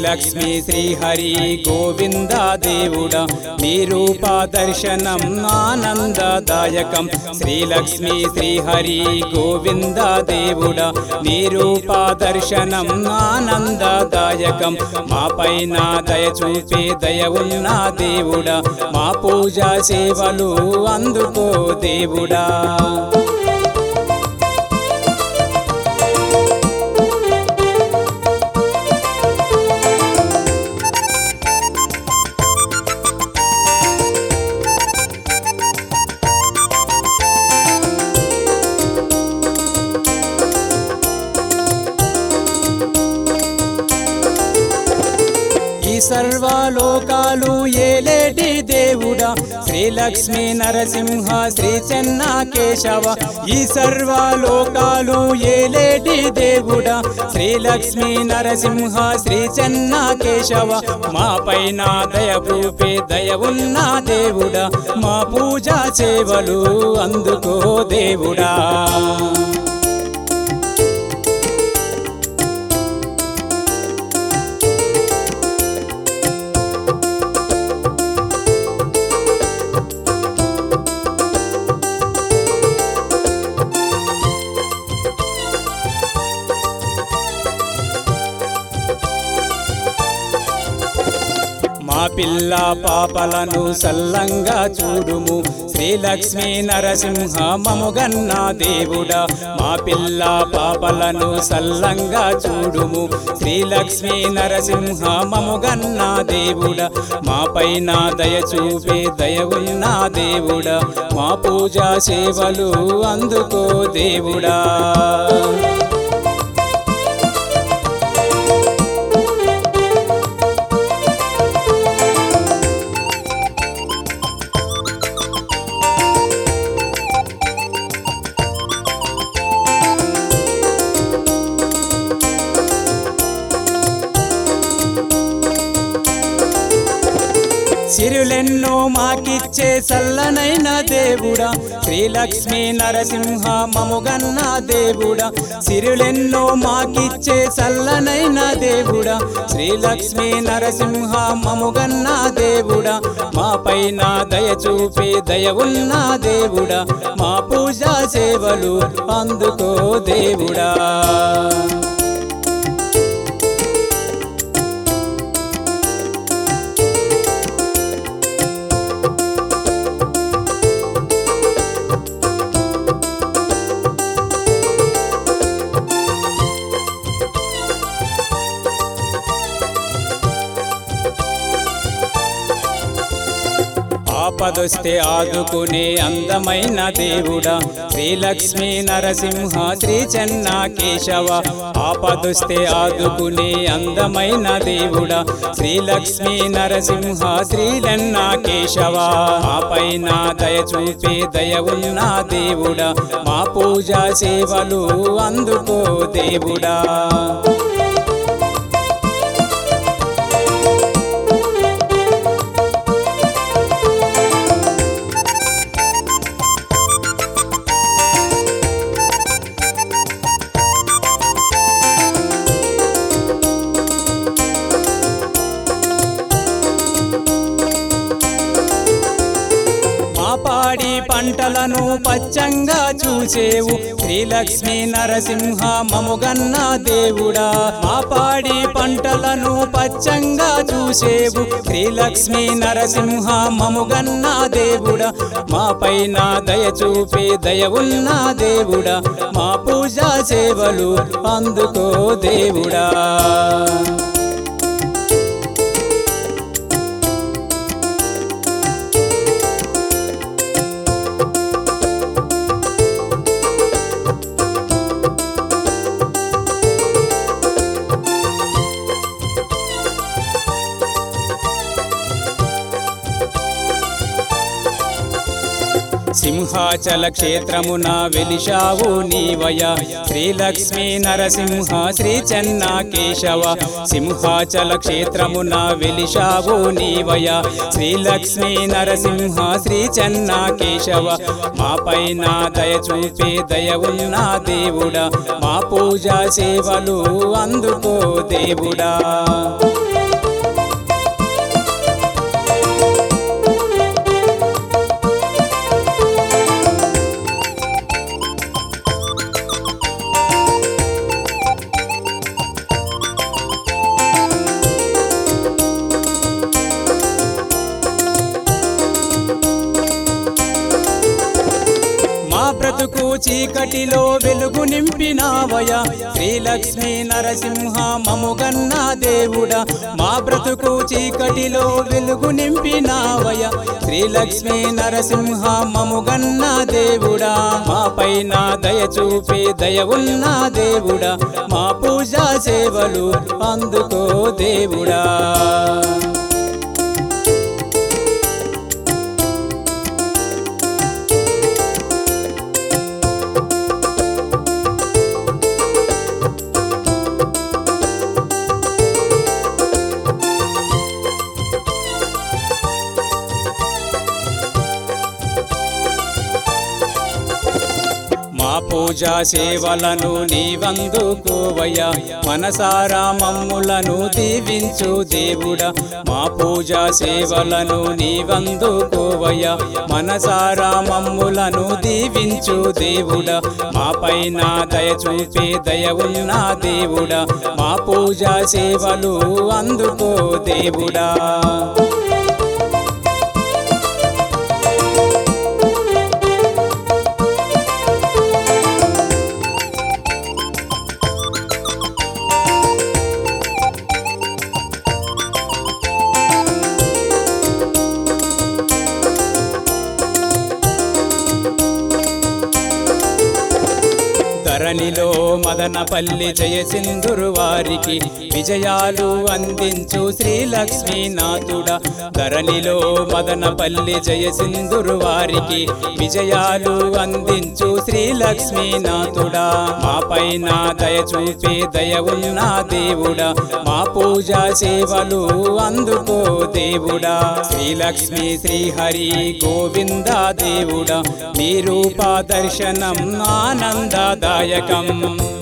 శ్రీలక్ష్మి శ్రీహరి గోవింద దేవుడా నీ రూప దర్శనం ఆనందదాయకం శ్రీలక్ష్మి శ్రీహరి గోవింద దేవుడా నీ రూప దర్శనం ఆనందదాయకం మా పైన దయ చూపే దయ ఉన్న దేవుడా మా పూజా సేవలు అందుకో దేవుడా ఈ సర్వలోకాలు ఏలేటి దేవుడా శ్రీలక్ష్మి నరసింహ శ్రీ చెన్న కేశవ ఈ సర్వలోకాలు ఏలేటి దేవుడా శ్రీలక్ష్మి నరసింహ శ్రీ చెన్న కేశవ మా పైన దయ చూపే దయ ఉన్న దేవుడా మా పూజా సేవలు అందుకో దేవుడా మా పిల్ల పాపలను సల్లంగా చూడుము శ్రీలక్ష్మి నరసింహ మముగన్న దేవుడా మా పిల్ల పాపలను సల్లంగా చూడుము శ్రీలక్ష్మి నరసింహ మముగన్న దేవుడా మా పైన దయ చూపే దయ ఉన్న దేవుడా మా పూజా సేవలు అందుకో దేవుడా సిరులెన్నో మాకిచ్చే చల్లనైన దేవుడా శ్రీలక్ష్మి నరసింహ మముగన్న దేవుడా సిరులెన్నో మాకిచ్చే చల్లనైన దేవుడా శ్రీలక్ష్మి నరసింహ మముగన్న దేవుడా మా పైన దయ చూపే దయ ఉన్న దేవుడా మా పూజా సేవలు అందుకో దేవుడా ఆపదొస్తే ఆదుకునే అందమైన దేవుడా శ్రీలక్ష్మి నరసింహ శ్రీ చెన్న కేశవ ఆపదొస్తే ఆదుకునే అందమైన దేవుడా శ్రీలక్ష్మి నరసింహ శ్రీలన్న కేశవ మా పైన దయ చూపే దయ ఉన్న దేవుడా మా పూజా సేవలు అందుకో దేవుడా మా పాడి పంటలను పచ్చంగా చూసేవు శ్రీలక్ష్మి నరసింహ మముగన్న దేవుడా మా పాడి పంటలను పచ్చంగా చూసేవు శ్రీలక్ష్మి నరసింహ మముగన్న దేవుడా మా పైన దయ చూపే దయ ఉన్న దేవుడా మా పూజా సేవలు అందుకో దేవుడా సింహాచల క్షేత్రమున వెలిశావు నీవయ శ్రీలక్ష్మి నరసింహ శ్రీ చెన్న కేశవ సింహాచల క్షేత్రమున వెలిశావు నీవయ శ్రీలక్ష్మి నరసింహ శ్రీ చెన్న కేశవ మా పైన దయ చూపే దయ ఉన్న దేవుడా మా పూజా సేవలు అందుకో దేవుడా బ్రతుకు చీకటిలో వెలుగు నింపినావయ శ్రీలక్ష్మీ నరసింహ మముగన్న దేవుడా మా బ్రతుకు చీకటిలో వెలుగు నింపినావయ శ్రీలక్ష్మీ నరసింహ మముగన్న దేవుడా మా పైన దయ చూపే దయ ఉన్న దేవుడా మా పూజా సేవలు అందుకో దేవుడా మా పూజా సేవలను నీవందుకోవయ్య మనసారా మమ్ములను దీవించు దేవుడా మా పూజా సేవలను నీవందుకోవయ్య మనసారా మమ్ములను దీవించు దేవుడా మా పైన దయ చూపే దయ ఉన్న దేవుడా మా పూజా సేవలు అందుకో దేవుడా ధరణిలో మదనపల్లి జయసింధురు వారికి విజయాలు అందించు శ్రీలక్ష్మీనాథుడా ధరణిలో మదనపల్లి జయసింధురు వారికి విజయాలు అందించు శ్రీలక్ష్మీనాథుడా మా పైన దయ చూపే దయ ఉన్న దేవుడా మా పూజా సేవలు అందుకో దేవుడా శ్రీలక్ష్మి శ్రీహరి గోవింద దేవుడా నీ రూప దర్శనం ఆనందదాయకం